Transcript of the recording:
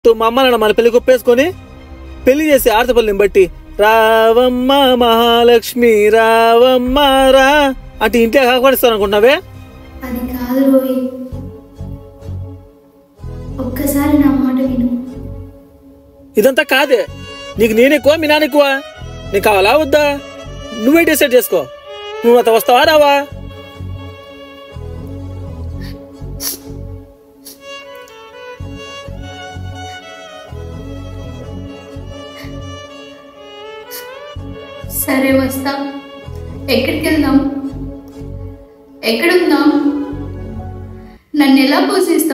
మా అమ్మ నాన్న మన పెళ్లి కుప్పేసుకొని పెళ్లి చేసి ఆడతపల్లిని బట్టి రావమ్మ మహాలక్ష్మి రావమ్మ రా అంటే ఇంటే కాకపడిస్తాను అనుకుంటున్నావే అది కాదు రోయి ఒక్కసారి నా మాట విను ఇదంతా కాదే నీకు నేను ఎక్కువ మీ నాన్న ఎక్కువ నీకు కావాలా వద్దా నువ్వే డిసైడ్ చేసుకో నువ్వు అత వస్తావా రావా సరే వస్తా ఎక్కడికి వెళ్దాం ఎక్కడుందాం నన్ను ఎలా పోషిస్తావు